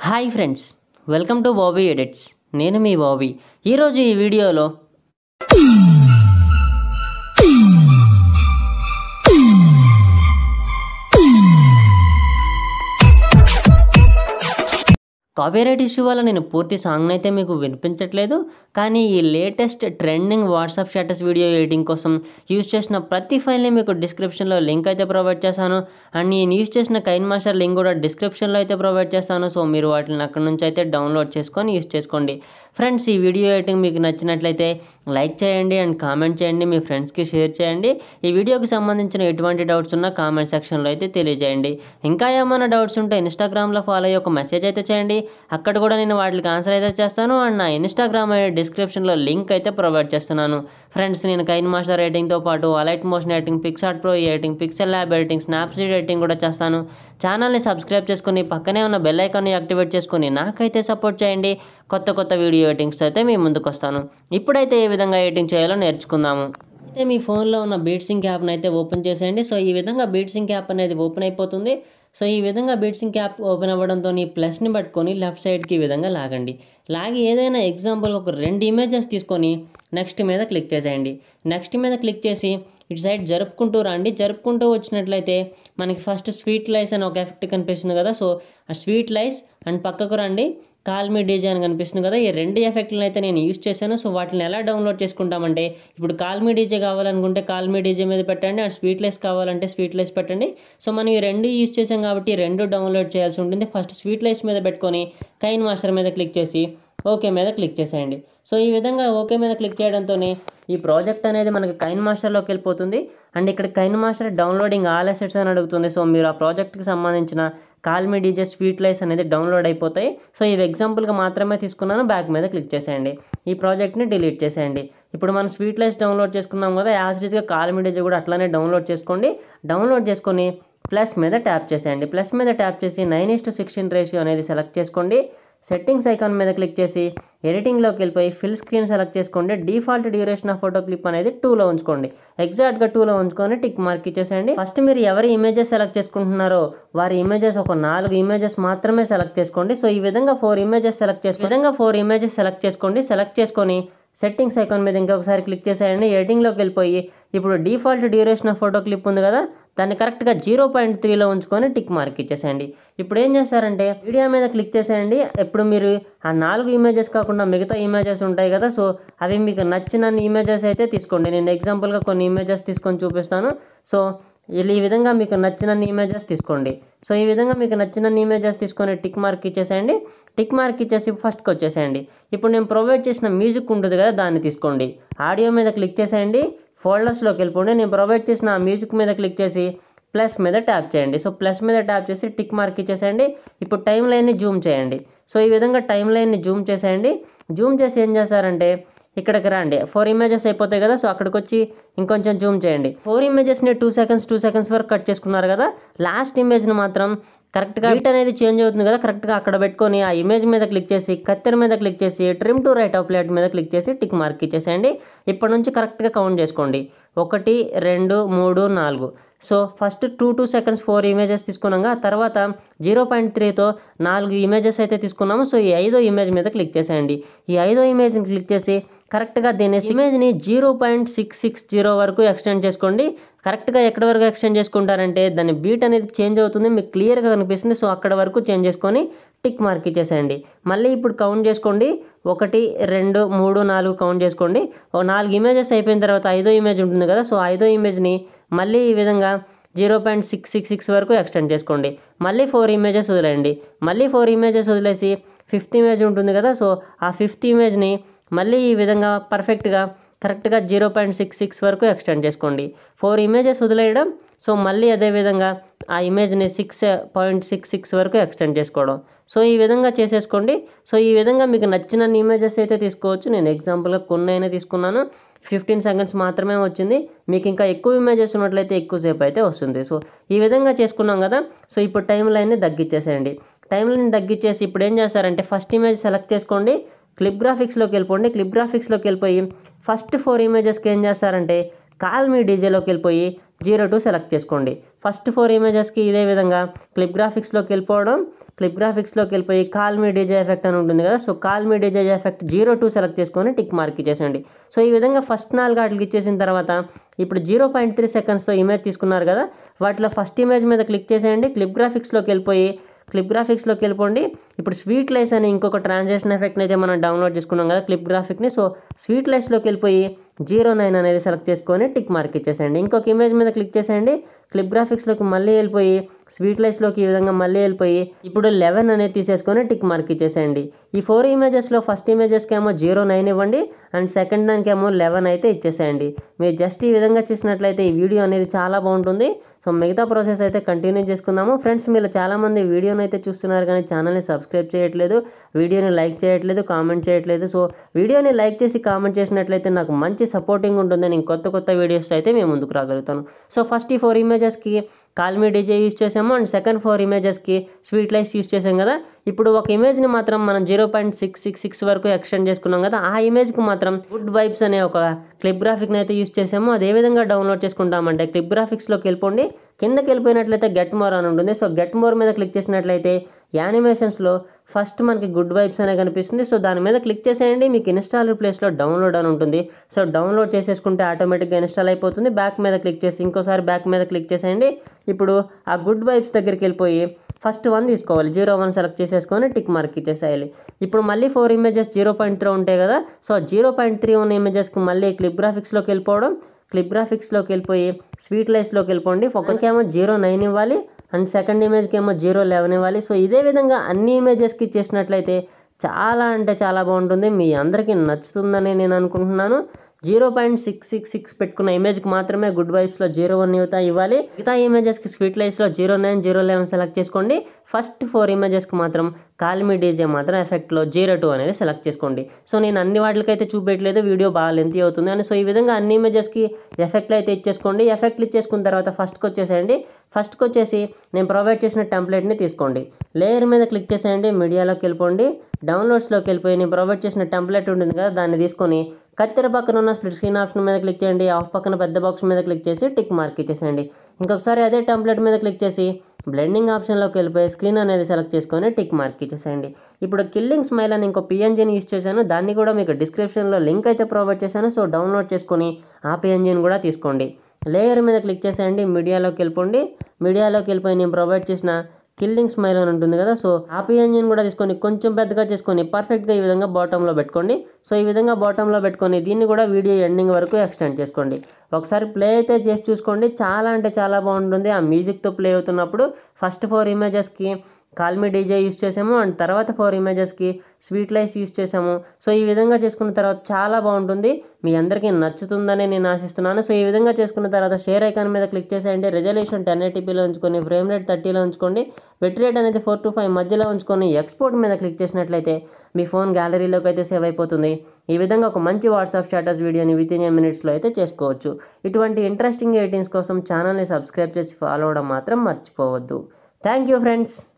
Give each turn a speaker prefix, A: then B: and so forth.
A: hi friends welcome to Bobby edits నేను మీ బాబీ ఈరోజు ఈ వీడియోలో కాపీరైట్ ఇష్యూ వల్ల నేను పూర్తి సాంగ్ని అయితే మీకు వినిపించట్లేదు కానీ ఈ latest trending WhatsApp status video editing కోసం యూజ్ చేసిన ప్రతి ఫైల్ని మీకు డిస్క్రిప్షన్లో లింక్ అయితే ప్రొవైడ్ చేశాను అండ్ నేను యూజ్ చేసిన కైన్ మాస్టర్ లింక్ కూడా డిస్క్రిప్షన్లో అయితే ప్రొవైడ్ చేస్తాను సో మీరు వాటిని అక్కడ నుంచి అయితే డౌన్లోడ్ చేసుకొని యూజ్ చేసుకోండి ఫ్రెండ్స్ ఈ వీడియో ఎడిటింగ్ మీకు నచ్చినట్లయితే లైక్ చేయండి అండ్ కామెంట్ చేయండి మీ ఫ్రెండ్స్కి షేర్ చేయండి ఈ వీడియోకి సంబంధించిన ఎటువంటి డౌట్స్ ఉన్నా కామెంట్ సెక్షన్లో అయితే తెలియజేయండి ఇంకా ఏమైనా డౌట్స్ ఉంటే ఇన్స్టాగ్రామ్లో ఫాలో అయ్యి ఒక మెసేజ్ అయితే చేయండి అక్కడ కూడా నేను వాటికి ఆన్సర్ అయితే చేస్తాను అండ్ నా ఇన్స్టాగ్రామ్ అనే డిస్క్రిప్షన్లో లింక్ అయితే ప్రొవైడ్ చేస్తున్నాను ఫ్రెండ్స్ నేను కైన్ మాస్టర్ ఎడిటింగ్తో పాటు Alight Motion editing PicsArt Pro editing Pixel Lab editing Snapseed editing కూడా చేస్తాను ఛానల్ని సబ్స్క్రైబ్ చేసుకుని పక్కనే ఉన్న బెల్ ఐకాన్ని యాక్టివేట్ చేసుకుని నాకైతే సపోర్ట్ చేయండి కొత్త కొత్త వీడియో ఎడిటింగ్స్ అయితే మీ ముందుకు వస్తాను ఇప్పుడైతే ఏ విధంగా ఎడిటింగ్ చేయాలో నేర్చుకుందాము అయితే మీ ఫోన్లో ఉన్న బీట్సింగ్ యాప్ని అయితే ఓపెన్ చేసేయండి సో ఈ విధంగా బీట్సింగ్ యాప్ అనేది ఓపెన్ అయిపోతుంది సో ఈ విధంగా బీట్సింగ్ యాప్ ఓపెన్ అవ్వడంతో ఈ ప్లస్ని పట్టుకొని లెఫ్ట్ సైడ్కి ఈ విధంగా లాగండి లాగి ఏదైనా ఎగ్జాంపుల్ ఒక రెండు ఇమేజెస్ తీసుకొని నెక్స్ట్ మీద క్లిక్ చేసేయండి నెక్స్ట్ మీద క్లిక్ చేసి ఇటు సైడ్ జరుపుకుంటూ రండి జరుపుకుంటూ వచ్చినట్లయితే మనకి ఫస్ట్ స్వీట్ లైస్ అని ఒక ఎఫెక్ట్ కనిపిస్తుంది కదా సో ఆ స్వీట్ లైస్ అండ్ పక్కకు రండి కాల్ మీ డీజే అని కనిపిస్తుంది కదా ఈ రెండు ఎఫెక్ట్లను అయితే నేను యూస్ చేశాను సో వాటిని ఎలా డౌన్లోడ్ చేసుకుంటామంటే ఇప్పుడు కాల్ మీ డీజే కావాలనుకుంటే కాల్ మీ డీజే మీద పెట్టండి అండ్ స్వీట్ లెస్ కావాలంటే స్వీట్ లెస్ పెట్టండి సో మనం ఈ రెండు యూస్ చేసాం కాబట్టి ఈ రెండు డౌన్లోడ్ చేయాల్సి ఉంటుంది ఫస్ట్ స్వీట్ లెస్ మీద పెట్టుకొని కైన్ మాస్టర్ మీద క్లిక్ చేసి ఓకే మీద క్లిక్ చేసేయండి సో ఈ విధంగా ఓకే మీద క్లిక్ చేయడంతోనే ఈ ప్రాజెక్ట్ అనేది మనకి కైన్ మాస్టర్లోకి వెళ్ళిపోతుంది అండ్ ఇక్కడ Kine Master downloading all assets అని అడుగుతుంది సో మీరు ఆ ప్రాజెక్ట్కి సంబంధించిన కాల్మీ డీజే స్వీట్ లైస్ అనేది డౌన్లోడ్ అయిపోతాయి సో ఇవి ఎగ్జాంపుల్గా మాత్రమే తీసుకున్నాను బ్యాక్ మీద క్లిక్ చేసేయండి ఈ ప్రాజెక్ట్ని డిలీట్ చేసేయండి ఇప్పుడు మనం స్వీట్ లైస్ డౌన్లోడ్ చేసుకున్నాం కదా యాజ్ ఈజ్గా కాల్మీ డీజే కూడా అట్లానే డౌన్లోడ్ చేసుకోండి డౌన్లోడ్ చేసుకొని ప్లస్ మీద ట్యాప్ చేసేయండి ప్లస్ మీద ట్యాప్ చేసి nine is to sixteen ratio అనేది సెలెక్ట్ చేసుకోండి సెట్టింగ్స్ ఐకాన్ మీద క్లిక్ చేసి ఎడిటింగ్లోకి వెళ్ళిపోయి ఫిల్ స్క్రీన్ సెలెక్ట్ చేసుకోండి default duration of photo clip అనేది టూలో ఉంచుకోండి ఎగ్జాక్ట్గా టూలో ఉంచుకొని టిక్ మార్క్ ఇచ్చేసేయండి ఫస్ట్ మీరు ఎవరి ఇమేజెస్ సెలెక్ట్ చేసుకుంటున్నారో వారి ఇమేజెస్ ఒక నాలుగు ఇమేజెస్ మాత్రమే సెలెక్ట్ చేసుకోండి సో ఈ విధంగా ఫోర్ ఇమేజెస్ సెలెక్ట్ చేసుకో విధంగా ఫోర్ ఇమేజెస్ సెలెక్ట్ చేసుకోండి సెలెక్ట్ చేసుకొని సెట్టింగ్స్ ఐకాన్ మీద ఇంకొకసారి క్లిక్ చేసేయండి ఎడిటింగ్లోకి వెళ్ళిపోయి ఇప్పుడు default duration of photo clip ఉంది కదా దాన్ని కరెక్ట్గా జీరో పాయింట్ త్రీలో ఉంచుకొని టిక్ మార్క్ ఇచ్చేసేయండి ఇప్పుడు ఏం చేస్తారంటే వీడియో మీద క్లిక్ చేసేయండి ఇప్పుడు మీరు ఆ నాలుగు ఇమేజెస్ కాకుండా మిగతా ఇమేజెస్ ఉంటాయి కదా సో అవి మీకు నచ్చిన ఇమేజెస్ అయితే తీసుకోండి నేను ఎగ్జాంపుల్గా కొన్ని ఇమేజెస్ తీసుకొని చూపిస్తాను సో ఇలా ఈ విధంగా మీకు నచ్చిన ఇమేజెస్ తీసుకోండి సో ఈ విధంగా మీకు నచ్చిన ఇమేజెస్ తీసుకొని టిక్ మార్క్ ఇచ్చేసేయండి టిక్ మార్క్ ఇచ్చేసి ఫస్ట్కి వచ్చేసేయండి ఇప్పుడు నేను ప్రొవైడ్ చేసిన మ్యూజిక్ ఉంటుంది కదా దాన్ని తీసుకోండి ఆడియో మీద క్లిక్ చేసేయండి ఫోల్డర్స్లోకి వెళ్ళిపోండి నేను ప్రొవైడ్ చేసిన ఆ మ్యూజిక్ మీద క్లిక్ చేసి ప్లస్ మీద ట్యాప్ చేయండి సో ప్లస్ మీద ట్యాప్ చేసి టిక్ మార్క్ ఇచ్చేసేయండి ఇప్పుడు టైం లైన్ని జూమ్ చేయండి సో ఈ విధంగా టైం లైన్ని జూమ్ చేసేయండి జూమ్ చేసి ఏం చేస్తారంటే ఇక్కడికి రండి ఫోర్ ఇమేజెస్ అయిపోతాయి కదా సో అక్కడికి వచ్చి ఇంకొంచెం జూమ్ చేయండి ఫోర్ ఇమేజెస్ని టూ సెకండ్స్ టూ సెకండ్స్ వరకు కట్ చేసుకున్నారు కదా లాస్ట్ ఇమేజ్ని మాత్రం కరెక్ట్గా హీట్ అనేది చేంజ్ అవుతుంది కదా కరెక్ట్గా అక్కడ పెట్టుకొని ఆ ఇమేజ్ మీద క్లిక్ చేసి కత్తెర మీద క్లిక్ చేసి trim to right of plate మీద క్లిక్ చేసి టిక్ మార్క్ ఇచ్చేసేయండి ఇప్పటి నుంచి కరెక్ట్గా కౌంట్ చేసుకోండి ఒకటి రెండు మూడు నాలుగు so first two two seconds four images తీసుకున్నాగా తర్వాత జీరో పాయింట్ త్రీతో నాలుగు ఇమేజెస్ అయితే తీసుకున్నాము సో ఈ ఐదో ఇమేజ్ మీద క్లిక్ చేసేయండి ఈ ఐదో ఇమేజ్ని క్లిక్ చేసి కరెక్ట్గా దీని ఇమేజ్ని zero point six six zero వరకు ఎక్స్టెండ్ చేసుకోండి కరెక్ట్గా ఎక్కడి వరకు ఎక్స్టెండ్ చేసుకుంటారంటే దాని బీట్ అనేది చేంజ్ అవుతుంది మీకు క్లియర్గా కనిపిస్తుంది సో అక్కడ వరకు చేంజ్ చేసుకొని టిక్ మార్క్ ఇచ్చేసేయండి మళ్ళీ ఇప్పుడు కౌంట్ చేసుకోండి ఒకటి రెండు మూడు నాలుగు కౌంట్ చేసుకోండి ఒక నాలుగు ఇమేజెస్ అయిపోయిన తర్వాత ఐదో ఇమేజ్ ఉంటుంది కదా సో ఐదో ఇమేజ్ని మళ్ళీ ఈ విధంగా zero point six six six వరకు ఎక్స్టెండ్ చేసుకోండి మళ్ళీ ఫోర్ ఇమేజెస్ వదిలేయండి మళ్ళీ ఫోర్ ఇమేజెస్ వదిలేసి ఫిఫ్త్ ఇమేజ్ ఉంటుంది కదా సో ఆ ఫిఫ్త్ ఇమేజ్ని మళ్ళీ ఈ విధంగా పర్ఫెక్ట్గా కరెక్ట్గా జీరో పాయింట్ సిక్స్ సిక్స్ వరకు ఎక్స్టెండ్ చేసుకోండి ఫోర్ ఇమేజెస్ వదిలేయడం సో మళ్ళీ అదే విధంగా ఆ ఇమేజ్ని సిక్స్ పాయింట్ సిక్స్ సిక్స్ వరకు ఎక్స్టెండ్ చేసుకోవడం సో ఈ విధంగా చేసేసుకోండి సో ఈ విధంగా మీకు నచ్చిన ఇమేజెస్ అయితే తీసుకోవచ్చు నేను ఎగ్జాంపుల్గా కొన్ని అయినా తీసుకున్నాను ఫిఫ్టీన్ సెకండ్స్ మాత్రమే వచ్చింది మీకు ఇంకా ఎక్కువ ఇమేజెస్ ఉన్నట్లయితే ఎక్కువసేపు అయితే వస్తుంది సో ఈ విధంగా చేసుకున్నాం కదా సో ఇప్పుడు టైం లైన్ని తగ్గించేసేయండి టైం లైన్ తగ్గించేసి ఇప్పుడు ఏం చేస్తారంటే ఫస్ట్ ఇమేజ్ సెలెక్ట్ చేసుకోండి క్లిప్ గ్రాఫిక్స్లోకి వెళ్ళిపోండి క్లిప్ గ్రాఫిక్స్లోకి వెళ్ళిపోయి ఫస్ట్ ఫోర్ ఇమేజెస్కి ఏం చేస్తారంటే కాల్ మీ డీజేలోకి వెళ్ళిపోయి జీరో టూ సెలెక్ట్ చేసుకోండి ఫస్ట్ ఫోర్ ఇమేజెస్కి ఇదే విధంగా క్లిప్ గ్రాఫిక్స్లోకి వెళ్ళిపోవడం క్లిప్ గ్రాఫిక్స్లోకి వెళ్ళిపోయి కాల్ మీ డీజే ఎఫెక్ట్ అని ఉంటుంది కదా so call me DJ effect zero two select చేసుకొని టిక్ మార్క్ ఇచ్చేసండి సో ఈ విధంగా ఫస్ట్ నాలుగు వాటికి ఇచ్చేసిన తర్వాత ఇప్పుడు జీరో పాయింట్ త్రీ సెకండ్స్తో ఇమేజ్ తీసుకున్నారు కదా వాటిలో ఫస్ట్ ఇమేజ్ మీద క్లిక్ చేసేయండి క్లిప్ గ్రాఫిక్స్లోకి వెళ్ళిపోయి క్లిప్ గ్రాఫిక్స్లోకి వెళ్ళిపోండి ఇప్పుడు స్వీట్ లైస్ అని ఇంకొక ట్రాన్సాక్షన్ ఎఫెక్ట్ని అయితే మనం డౌన్లోడ్ చేసుకున్నాం కదా క్లిప్ గ్రాఫిక్ని సో స్వీట్ లైస్లోకి వెళ్ళిపోయి జీరో నైన్ అనేది సెలెక్ట్ చేసుకొని టిక్ మార్క్ ఇచ్చేసేయండి ఇంకొక ఇమేజ్ మీద క్లిక్ చేసేయండి క్లిప్ గ్రాఫిక్స్లోకి మళ్ళీ వెళ్ళిపోయి స్వీట్ లైస్లోకి ఈ విధంగా మళ్ళీ వెళ్ళిపోయి ఇప్పుడు లెవెన్ అనేది తీసేసుకొని టిక్ మార్క్ ఇచ్చేసేయండి ఈ ఫోర్ ఇమేజెస్లో ఫస్ట్ ఇమేజెస్కి ఏమో జీరో నైన్ ఇవ్వండి అండ్ సెకండ్ దానికి ఏమో లెవెన్ అయితే ఇచ్చేసేయండి మీరు జస్ట్ ఈ విధంగా చేసినట్లయితే ఈ వీడియో అనేది చాలా బాగుంటుంది సో మిగతా ప్రాసెస్ అయితే కంటిన్యూ చేసుకుందాము ఫ్రెండ్స్ మీరు చాలామంది వీడియోని అయితే చూస్తున్నారు కానీ ఛానల్ని సబ్స్క్రైబ్ చేయట్లేదు వీడియోని లైక్ చేయట్లేదు కామెంట్ చేయట్లేదు సో వీడియోని లైక్ చేసి కామెంట్ చేసినట్లయితే నాకు మంచి సపోర్టింగ్ ఉంటుంది నేను కొత్త కొత్త వీడియోస్ అయితే మేము ముందుకు రాగలుగుతాను సో ఫస్ట్ ఈ ఫోర్ ఇమేజెస్కి కాల్మీ డీజే యూస్ చేసాము అండ్ సెకండ్ ఫోర్ ఇమేజెస్కి స్వీట్ లైఫ్ యూస్ చేసాం కదా ఇప్పుడు ఒక ఇమేజ్ని మాత్రం మనం zero point six six six వరకు ఎక్స్టెండ్ చేసుకున్నాం కదా ఆ ఇమేజ్కి మాత్రం గుడ్ వైబ్స్ అనే ఒక క్లిప్ గ్రాఫిక్ని అయితే యూస్ చేసాము అది ఏ విధంగా డౌన్లోడ్ చేసుకుంటామంటే క్లిప్ గ్రాఫిక్స్లోకి వెళ్ళిపోండి కిందకి వెళ్ళిపోయినట్లయితే గెట్ మోర్ అని ఉంటుంది సో గెట్ మోర్ మీద క్లిక్ చేసినట్లయితే యానిమేషన్స్లో ఫస్ట్ మనకి గుడ్ వైబ్స్ అనే కనిపిస్తుంది సో దాని మీద క్లిక్ చేసేయండి మీకు ఇన్స్టాల్ ప్లేస్లో డౌన్లోడ్ అని ఉంటుంది సో డౌన్లోడ్ చేసేసుకుంటే ఆటోమేటిక్గా ఇన్స్టాల్ అయిపోతుంది బ్యాక్ మీద క్లిక్ చేసి ఇంకోసారి బ్యాక్ మీద క్లిక్ చేసేయండి ఇప్పుడు ఆ గుడ్ వైబ్స్ దగ్గరికి వెళ్ళిపోయి ఫస్ట్ వన్ తీసుకోవాలి జీరో వన్ సెలెక్ట్ చేసేసుకొని టిక్ మార్క్ ఇచ్చేసేయాలి ఇప్పుడు మళ్ళీ four images zero point three ఉంటాయి కదా సో జీరో పాయింట్ త్రీ ఉన్న ఇమేజెస్కి మళ్ళీ క్లిప్ గ్రాఫిక్స్లోకి వెళ్ళిపోవడం క్లిప్ గ్రాఫిక్స్లోకి వెళ్ళిపోయి స్వీట్ లైస్లోకి వెళ్ళిపోండి ఒకరికేమో జీరో నైన్ ఇవ్వాలి అండ్ సెకండ్ ఇమేజ్కి ఏమో జీరో లెవెన్ ఇవ్వాలి సో ఇదే విధంగా అన్ని ఇమేజెస్కి చేసినట్లయితే చాలా అంటే చాలా బాగుంటుంది మీ అందరికీ నచ్చుతుందని నేను అనుకుంటున్నాను zero point six six six పెట్టుకున్న ఇమేజ్కి మాత్రమే గుడ్ వైబ్స్లో జీరో వన్ యువత ఇవ్వాలి మిగతా ఇమేజెస్కి స్వీట్ లైట్స్లో zero nine zero eleven select చేసుకోండి ఫస్ట్ ఫోర్ ఇమేజెస్కి మాత్రం కాల్మీ డీజే మాత్రం ఎఫెక్ట్లో జీరో టూ అనేది సెలెక్ట్ చేసుకోండి సో నేను అన్ని వాటికైతే చూపెట్టలేదు వీడియో బాగా లెంతీ అవుతుంది అని సో ఈ విధంగా అన్ని ఇమేజెస్కి ఎఫెక్ట్లు అయితే ఇచ్చేసుకోండి ఎఫెక్ట్లు ఇచ్చేసుకున్న తర్వాత ఫస్ట్కి వచ్చేసేయండి ఫస్ట్కి వచ్చేసి నేను ప్రొవైడ్ చేసిన టెంప్లెట్ని తీసుకోండి లేయర్ మీద క్లిక్ చేసేయండి మీడియాలోకి వెళ్ళిపోండి డౌన్లోడ్స్లోకి వెళ్ళిపోయి నేను ప్రొవైడ్ చేసిన టెంప్లెట్ ఉంటుంది కదా దాన్ని తీసుకొని కత్తెర పక్కన ఉన్న స్ప్లిట్ స్క్రీన్ ఆప్షన్ మీద క్లిక్ చేయండి ఆఫ్ పక్కన పెద్ద బాక్స్ మీద క్లిక్ చేసి టిక్ మార్క్ ఇచ్చేసేయండి ఇంకొకసారి అదే టెంప్లెట్ మీద క్లిక్ చేసి బ్లెండింగ్ ఆప్షన్లోకి వెళ్ళిపోయి స్క్రీన్ అనేది సెలెక్ట్ చేసుకొని టిక్ మార్క్ ఇచ్చేసేయండి ఇప్పుడు కిల్లింగ్ స్మైల్ అని ఇంకో పిఎన్జీని యూస్ చేశాను దాన్ని కూడా మీకు డిస్క్రిప్షన్లో లింక్ అయితే ప్రొవైడ్ చేశాను సో డౌన్లోడ్ చేసుకొని ఆ పిఎన్జీని కూడా తీసుకోండి లేయర్ మీద క్లిక్ చేసేయండి మీడియాలోకి వెళ్ళిపోండి మీడియాలోకి వెళ్ళిపోయి నేను ప్రొవైడ్ చేసిన కిల్లింగ్ స్మైల్ అని ఉంటుంది కదా సో ఆపీ ఇంజిన్ కూడా తీసుకొని కొంచెం పెద్దగా చేసుకొని పర్ఫెక్ట్గా ఈ విధంగా బాటంలో పెట్టుకోండి సో ఈ విధంగా బాటంలో పెట్టుకొని దీన్ని కూడా వీడియో ఎండింగ్ వరకు ఎక్స్టెండ్ చేసుకోండి ఒకసారి ప్లే అయితే చేసి చూసుకోండి చాలా అంటే చాలా బాగుంటుంది ఆ మ్యూజిక్తో ప్లే అవుతున్నప్పుడు ఫస్ట్ ఫోర్ ఇమేజెస్కి కాల్మీ డీజే యూస్ చేసాము అండ్ తర్వాత ఫోర్ ఇమేజెస్కి స్వీట్ లైస్ యూస్ చేసాము సో ఈ విధంగా చేసుకున్న తర్వాత చాలా బాగుంటుంది మీ అందరికీ నచ్చుతుందని నేను ఆశిస్తున్నాను సో ఈ విధంగా చేసుకున్న తర్వాత షేర్ ఐకాన్ మీద క్లిక్ చేసేయండి రెజల్యూషన్ టెన్ ఎయిటీపీలో ఉంచుకొని ఫ్రేమ్ రేట్ థర్టీలో ఉంచుకోండి బిట్ రేట్ అనేది ఫోర్ టు ఫైవ్ మధ్యలో ఉంచుకొని ఎక్స్పోర్ట్ మీద క్లిక్ చేసినట్లయితే మీ ఫోన్ గ్యాలరీలోకి అయితే సేవ్ అయిపోతుంది ఈ విధంగా ఒక మంచి వాట్సాప్ స్టేటస్ వీడియోని విత్ ఇన్ ఏ మినిట్స్లో అయితే చేసుకోవచ్చు ఇటువంటి ఇంట్రెస్టింగ్ ఎయిటింగ్స్ కోసం ఛానల్ని సబ్స్క్రైబ్ చేసి ఫాలో అవ్వడం మాత్రం మర్చిపోవద్దు థ్యాంక్ యూ ఫ్రెండ్స్